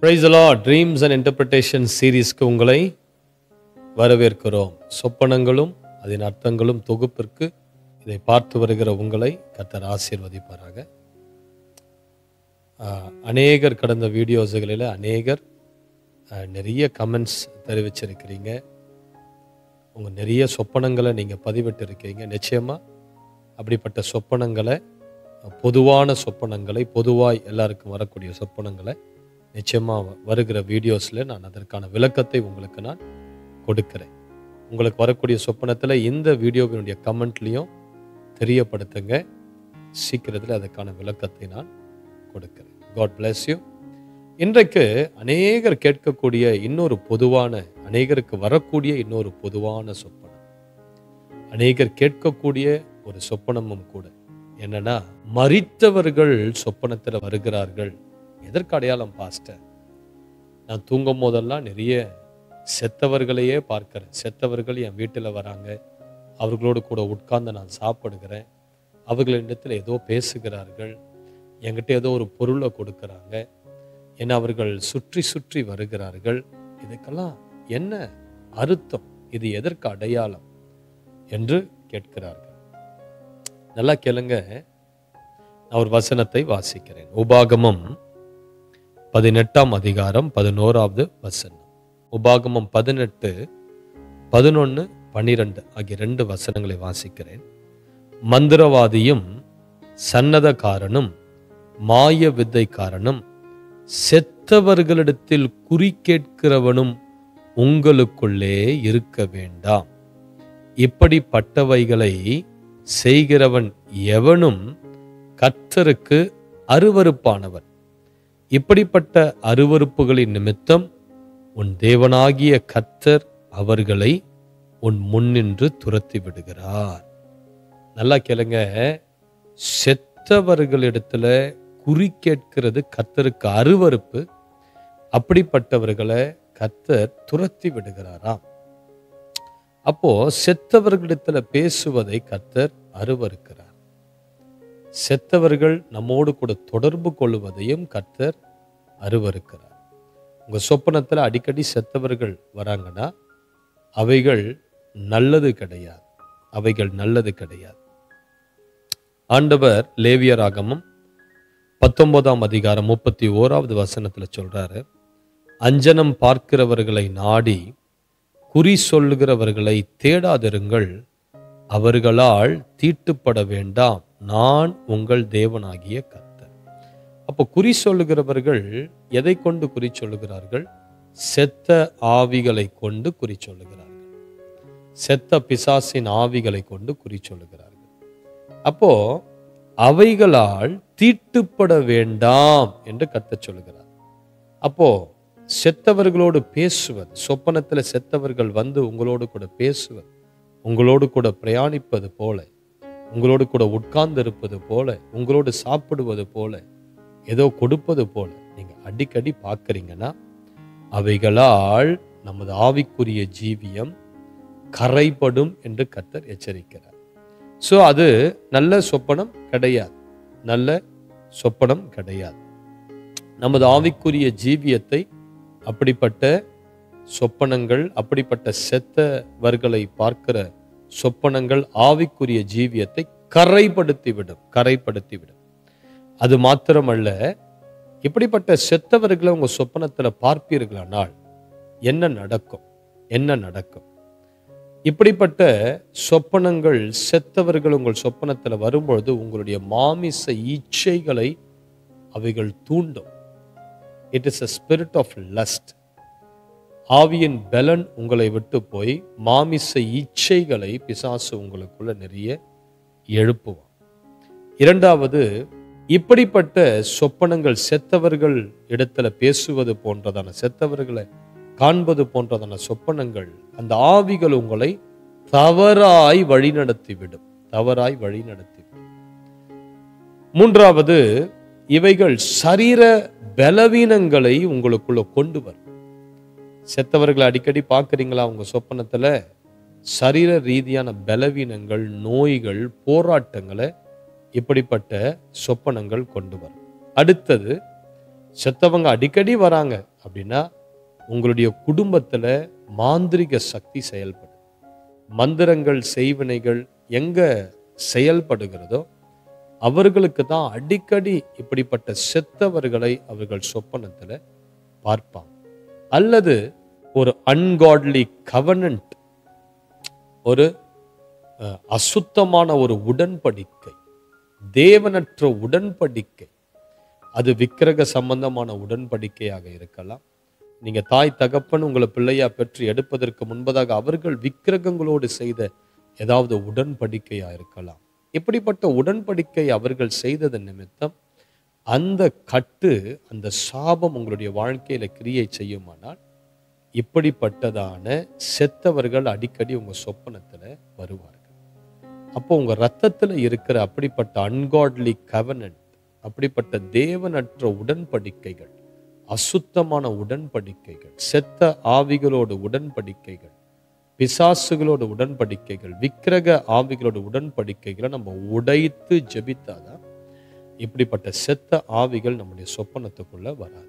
price லா dreams and interpretation சீரீஸ்க்கு உங்களை வரவேற்கிறோம் சொப்பனங்களும் அதன் அர்த்தங்களும் தொகுப்பிற்கு இதை பார்த்து வருகிற உங்களை கர்த்தர் ஆசீர்வதிப்பாராக ஆஹ், அநேகர் கடந்த வீடியோஸுகளில் அநேகர் ஆஹ், நிறைய கமெண்ட்ஸ் தெரிவிச்சிருக்கிறீங்க உங்கள் நிறைய சொப்பனங்களை நீங்கள் பதிவிட்டு இருக்கீங்க நிச்சயமாக அப்படிப்பட்ட சொப்பனங்களை பொதுவான சொப்பனங்களை பொதுவாய் எல்லாருக்கும் வரக்கூடிய சொப்பனங்களை நிச்சயமாக வருகிற வீடியோஸில் நான் அதற்கான விளக்கத்தை உங்களுக்கு நான் கொடுக்கிறேன் உங்களுக்கு வரக்கூடிய சொப்பனத்தில் இந்த வீடியோவினுடைய கமெண்ட்லேயும் தெரியப்படுத்துங்க சீக்கிரத்தில் அதுக்கான விளக்கத்தை நான் கொடுக்கிறேன் காட் bless யூ இன்றைக்கு அநேகர் கேட்கக்கூடிய இன்னொரு பொதுவான அநேகருக்கு வரக்கூடிய இன்னொரு பொதுவான சொப்பனம் அநேகர் கேட்கக்கூடிய ஒரு சொப்பனமும் கூட என்னன்னா மரித்தவர்கள் சொப்பனத்துல வருகிறார்கள் எதற்கு அடையாளம் பாஸ்டர் நான் தூங்கும் போதெல்லாம் நிறைய செத்தவர்களையே பார்க்கிறேன் செத்தவர்கள் என் வீட்டில் வராங்க அவர்களோடு கூட உட்கார்ந்து நான் சாப்பிடுகிறேன் அவர்களிடத்தில் ஏதோ பேசுகிறார்கள் என்கிட்ட ஏதோ ஒரு பொருளை கொடுக்கறாங்க என அவர்கள் சுற்றி சுற்றி வருகிறார்கள் இதுக்கெல்லாம் என்ன அர்த்தம் இது எதற்கு அடையாளம் என்று கேட்கிறார்கள் நல்லா கேளுங்க நான் ஒரு வசனத்தை வாசிக்கிறேன் உபாகமம் பதினெட்டாம் அதிகாரம் பதினோராவது வசனம் உபாகமம் பதினெட்டு பதினொன்று பன்னிரெண்டு ஆகிய ரெண்டு வசனங்களை வாசிக்கிறேன் மந்திரவாதியும் சன்னதக்காரனும் மாய வித்தைக்காரனும் செத்தவர்களிடத்தில் குறி கேட்கிறவனும் உங்களுக்குள்ளே இருக்க வேண்டாம் இப்படிப்பட்டவைகளை செய்கிறவன் எவனும் கர்த்தருக்கு அருவருப்பானவன் இப்படிப்பட்ட அருவருப்புகளின் நிமித்தம் உன் தேவனாகிய கர்த்தர் அவர்களை உன் முன்னின்று துரத்தி விடுகிறார் நல்லா கேளுங்க செத்தவர்களிடத்துல குறி கேட்கிறது கர்த்தருக்கு அருவருப்பு அப்படிப்பட்டவர்களை கர்த்தர் துரத்தி விடுகிறாராம் அப்போ செத்தவர்களிடத்துல பேசுவதை கர்த்தர் அருவருக்கிறார் செத்தவர்கள் நம்மோடு கூட தொடர்பு கொள்வதையும் கர்த்தர் அருவருக்கிறார் உங்க சொப்பனத்துல அடிக்கடி செத்தவர்கள் வராங்கன்னா அவைகள் நல்லது கிடையாது அவைகள் நல்லது கிடையாது ஆண்டவர் லேவியராகமம் பத்தொன்பதாம் அதிகாரம் முப்பத்தி ஓராவது வசனத்துல சொல்றாரு அஞ்சனம் பார்க்கிறவர்களை நாடி குறி சொல்லுகிறவர்களை தேடாதிருங்கள் அவர்களால் தீட்டுப்பட வேண்டாம் நான் உங்கள் தேவனாகிய கர்த்தர் அப்போ குறி சொல்லுகிறவர்கள் எதை கொண்டு குறி சொல்லுகிறார்கள் செத்த ஆவிகளை கொண்டு குறி சொல்லுகிறார்கள் செத்த பிசாசின் ஆவிகளை கொண்டு குறி சொல்லுகிறார்கள் அப்போ அவைகளால் தீட்டுப்பட வேண்டாம் என்று கர்த்தர் சொல்லுகிறார் அப்போ செத்தவர்களோடு பேசுவது சொப்பனத்துல செத்தவர்கள் வந்து உங்களோடு கூட பேசுவது உங்களோடு கூட பிரயாணிப்பது போல உங்களோடு கூட உட்கார்ந்து இருப்பது போல உங்களோடு சாப்பிடுவது போல ஏதோ கொடுப்பது போல நீங்க அடிக்கடி பார்க்கறீங்கன்னா அவைகளால் நமது ஆவிக்குரிய ஜீவியம் கரைபடும் என்று கர்த்தர் எச்சரிக்கிறார் ஸோ அது நல்ல சொப்பனம் கிடையாது நல்ல சொப்பனம் கிடையாது நமது ஆவிக்குரிய ஜீவியத்தை அப்படிப்பட்ட சொப்பனங்கள் அப்படிப்பட்ட செத்தவர்களை பார்க்கிற சொப்பனங்கள் ஆவிக்குரிய ஜீவியத்தை கரைப்படுத்திவிடும் கரைப்படுத்திவிடும் அது மாத்திரமல்ல இப்படிப்பட்ட செத்தவர்களை உங்க சொப்பனத்துல பார்ப்பீர்களானால் என்ன நடக்கும் என்ன நடக்கும் இப்படிப்பட்ட சொப்பனங்கள் செத்தவர்கள் உங்கள் சொப்பனத்துல வரும்பொழுது உங்களுடைய மாமிச இச்சைகளை அவைகள் தூண்டும் it is a spirit of lust ஆவியின் பலன் உங்களை விட்டு போய் மாமிச இச்சைகளை பிசாசு உங்களுக்குள்ள நிறைய எழுப்புவான் இரண்டாவது இப்படிப்பட்ட சொப்பனங்கள் செத்தவர்கள் இடத்துல பேசுவது போன்றதான செத்தவர்களை காண்பது போன்றதான சொப்பனங்கள் அந்த ஆவிகள் உங்களை தவறாய் வழிநடத்திவிடும் தவறாய் வழிநடத்திவிடும் மூன்றாவது இவைகள் சரீர பலவீனங்களை உங்களுக்குள்ள கொண்டு வரும் செத்தவர்களை அடிக்கடி பார்க்குறீங்களா உங்க சொப்பனத்துல சரீர ரீதியான பலவீனங்கள் நோய்கள் போராட்டங்களை இப்படிப்பட்ட சொப்பனங்கள் கொண்டு வரும் அடுத்தது செத்தவங்க அடிக்கடி வராங்க அப்படின்னா உங்களுடைய குடும்பத்துல மாந்திரிக சக்தி செயல்படும் மந்திரங்கள் செய்வினைகள் எங்க செயல்படுகிறதோ அவர்களுக்கு தான் அடிக்கடி இப்படிப்பட்ட செத்தவர்களை அவர்கள் சொப்பனத்துல பார்ப்பாங்க அல்லது ஒரு அன்காட்லி கவனன்ட் ஒரு அஹ், அசுத்தமான ஒரு உடன்படிக்கை தேவனற்ற உடன்படிக்கை அது விக்கிரக சம்பந்தமான உடன்படிக்கையாக இருக்கலாம் நீங்க தாய் தகப்பன் உங்களை பிள்ளையா பெற்று எடுப்பதற்கு முன்பதாக அவர்கள் விக்கிரகங்களோடு செய்த ஏதாவது உடன்படிக்கையா இருக்கலாம் இப்படிப்பட்ட உடன்படிக்கை அவர்கள் செய்தது நிமித்தம் அந்த கட்டு அந்த சாபம் உங்களுடைய வாழ்க்கையில கிரியை செய்யுமானால் இப்படிப்பட்டதான செத்தவர்கள் அடிக்கடி உங்க சொப்பனத்துல வருவார்கள் அப்போ உங்க ரத்தத்துல இருக்கிற அப்படிப்பட்ட அன்காட்லி கவனன்ட் அப்படிப்பட்ட தேவனற்ற உடன்படிக்கைகள் அசுத்தமான உடன்படிக்கைகள் செத்த ஆவிகளோட உடன்படிக்கைகள் பிசாசுகளோட உடன்படிக்கைகள் விக்கிரக ஆவிகளோட உடன்படிக்கைகளை நம்ம உடைத்து ஜெபித்தாதான் இப்படிப்பட்ட செத்த ஆவிகள் நம்முடைய சொப்பனத்துக்குள்ள வராது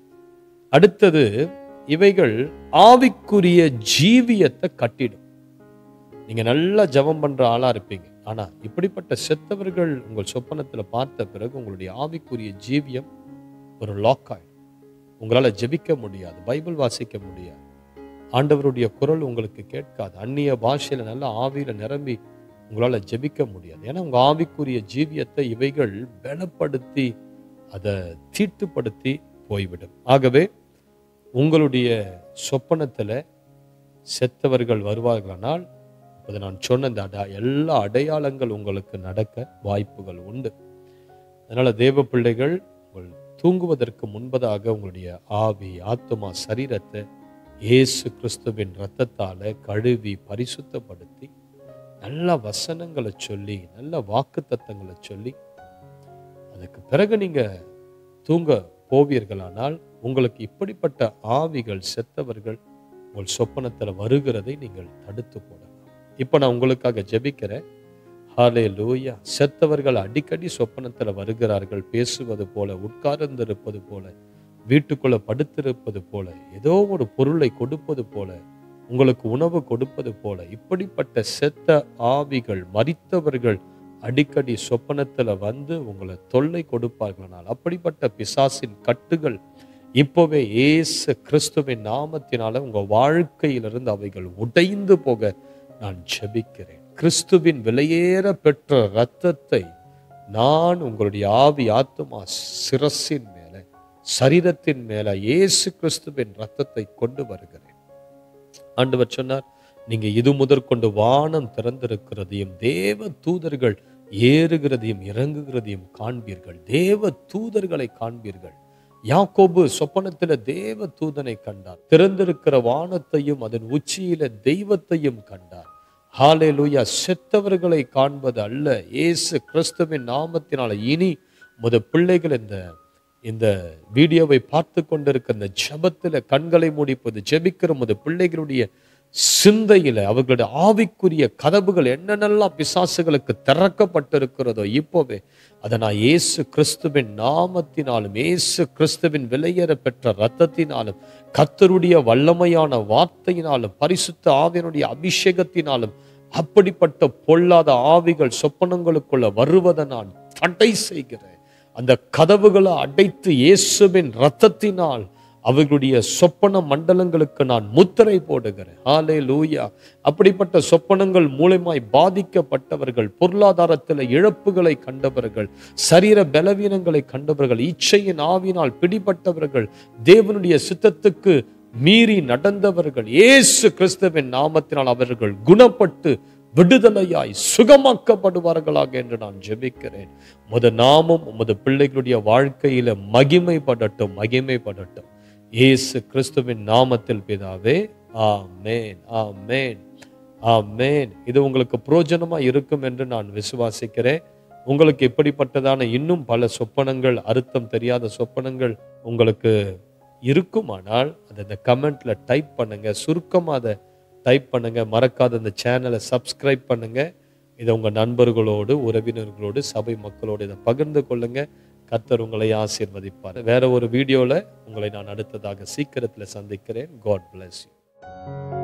அடுத்தது இவைகள் ஆவிக்குரிய ஜீவியத்தை கட்டிடும் நீங்க நல்லா ஜெபம் பண்ற ஆளா இருப்பீங்க ஆனா இப்படிப்பட்ட செத்தவர்கள் உங்கள் சொப்பனத்துல பார்த்த பிறகு உங்களுடைய ஆவிக்குரிய ஜீவியம் ஒரு லாக் ஆயிடும் உங்களால ஜெபிக்க முடியாது பைபிள் வாசிக்க முடியாது ஆண்டவருடைய குரல் உங்களுக்கு கேட்காது அந்நிய பாஷையில நல்ல ஆவியில நிரம்பி உங்களால ஜெபிக்க முடியாது ஏன்னா உங்க ஆவிக்குரிய ஜீவியத்தை இவைகள் பலப்படுத்தி அதை தீட்டுப்படுத்தி போய்விடும் ஆகவே உங்களுடைய சொப்பனத்துல செத்தவர்கள் வருவார்களானால் இப்போது நான் சொன்ன இந்த அட எல்லா அடையாளங்கள் உங்களுக்கு நடக்க வாய்ப்புகள் உண்டு அதனால தேவ பிள்ளைகள் உங்கள் தூங்குவதற்கு முன்பதாக உங்களுடைய ஆவி ஆத்துமா சரீரத்தை இயேசு கிறிஸ்துவின் இரத்தத்தால கழுவி பரிசுத்தப்படுத்தி நல்ல வசனங்களை சொல்லி நல்ல வாக்கு சொல்லி அதுக்கு பிறகு நீங்க தூங்க போவீர்களானால் உங்களுக்கு இப்படிப்பட்ட ஆவிகள் செத்தவர்கள் உங்கள் சொப்பனத்தில் வருகிறதை நீங்கள் தடுத்து போடலாம் இப்போ நான் உங்களுக்காக ஜெபிக்கிறேன் ஹாலே லூயா செத்தவர்கள் அடிக்கடி சொப்பனத்தில் வருகிறார்கள் பேசுவது போல உட்கார்ந்திருப்பது போல வீட்டுக்குள்ள படுத்திருப்பது போல ஏதோ ஒரு பொருளை கொடுப்பது போல உங்களுக்கு உணவு கொடுப்பது போல இப்படிப்பட்ட செத்த ஆவிகள் மரித்தவர்கள் அடிக்கடி சொப்பனத்துல வந்து உங்களை தொல்லை கொடுப்பார்களானால் அப்படிப்பட்ட பிசாசின் கட்டுகள் இப்போவே இயேசு கிறிஸ்துவின் நாமத்தினால உங்க வாழ்க்கையிலிருந்து அவைகள் உடைந்து போக நான் ஜெபிக்கிறேன் கிறிஸ்துவின் விலையேற பெற்ற இரத்தத்தை நான் உங்களுடைய ஆவி ஆத்துமா சிரசின் மேல சரீரத்தின் மேல இயேசு கிறிஸ்துவின் ரத்தத்தை கொண்டு வருகிறேன் ஆண்டவர் சொன்னார் நீங்க இது முதற்கொண்டு வானம் திறந்திருக்கிறதையும் தேவ தூதர்கள் ஏறுகிறதையும் இறங்குகிறதையும் காண்பீர்கள் தேவ தூதர்களை காண்பீர்கள் யாக்கோபு சொப்பனத்துல தேவ தூதனை கண்டார் திறந்திருக்கிற வானத்தையும் அதன் உச்சியில தெய்வத்தையும் கண்டார் ஹாலேலூயா செத்தவர்களை காண்பது அல்ல இயேசு கிறிஸ்துவின் நாமத்தினால இனி முத பிள்ளைகள் இந்த இந்த வீடியோவை பார்த்து கொண்டிருக்க இந்த ஜெபத்துல கண்களை மூடிப்பது ஜெபிக்கிற முத பிள்ளைகளுடைய சிந்தையில அவர்களுடைய ஆவிக்குரிய கதவுகள் என்னென்னலாம் பிசாசுகளுக்கு திறக்கப்பட்டிருக்கிறதோ இப்போவே அதை நான் இயேசு கிறிஸ்துவின் நாமத்தினாலும் இயேசு கிறிஸ்துவின் விலையேற பெற்ற இரத்தத்தினாலும் கர்த்தருடைய வல்லமையான வார்த்தையினாலும் பரிசுத்த ஆவியனுடைய அபிஷேகத்தினாலும் அப்படிப்பட்ட பொல்லாத ஆவிகள் சொப்பனங்களுக்குள்ள வருவதை நான் தடை செய்கிறேன் அந்த கதவுகளை அடைத்து இயேசுவின் இரத்தத்தினால் அவர்களுடைய சொப்பன மண்டலங்களுக்கு நான் முத்திரை போடுகிறேன் ஹாலே லூயா அப்படிப்பட்ட சொப்பனங்கள் மூலமாய் பாதிக்கப்பட்டவர்கள் பொருளாதாரத்தில் இழப்புகளை கண்டவர்கள் சரீர பலவீனங்களை கண்டவர்கள் இச்சையின் ஆவினால் பிடிபட்டவர்கள் தேவனுடைய சித்தத்துக்கு மீறி நடந்தவர்கள் இயேசு கிறிஸ்துவின் நாமத்தினால் அவர்கள் குணப்பட்டு விடுதலையாய் சுகமாக்கப்படுவார்களாக என்று நான் ஜெபிக்கிறேன் உமது நாமம் உமது பிள்ளைகளுடைய வாழ்க்கையில மகிமைப்படட்டும் மகிமைப்படட்டும் இயேசு கிறிஸ்துவின் நாமத்தில் பிதாவே ஆமேன் ஆமேன் ஆமேன் இது உங்களுக்கு புரோஜனமா இருக்கும் என்று நான் விசுவாசிக்கிறேன் உங்களுக்கு இப்படிப்பட்டதான இன்னும் பல சொப்பனங்கள் அர்த்தம் தெரியாத சொப்பனங்கள் உங்களுக்கு இருக்குமானால் அதை இந்த கமெண்ட்ல டைப் பண்ணுங்க சுருக்கமாக அதை டைப் பண்ணுங்க மறக்காத இந்த சேனலை சப்ஸ்கிரைப் பண்ணுங்க இதை உங்க நண்பர்களோடு உறவினர்களோடு சபை மக்களோடு இதை பகிர்ந்து கொள்ளுங்க கர்த்தர் உங்களை ஆசீர்வதிப்பார் வேற ஒரு வீடியோல உங்களை நான் அடுத்ததாக சீக்கிரத்தில் சந்திக்கிறேன் காட் bless you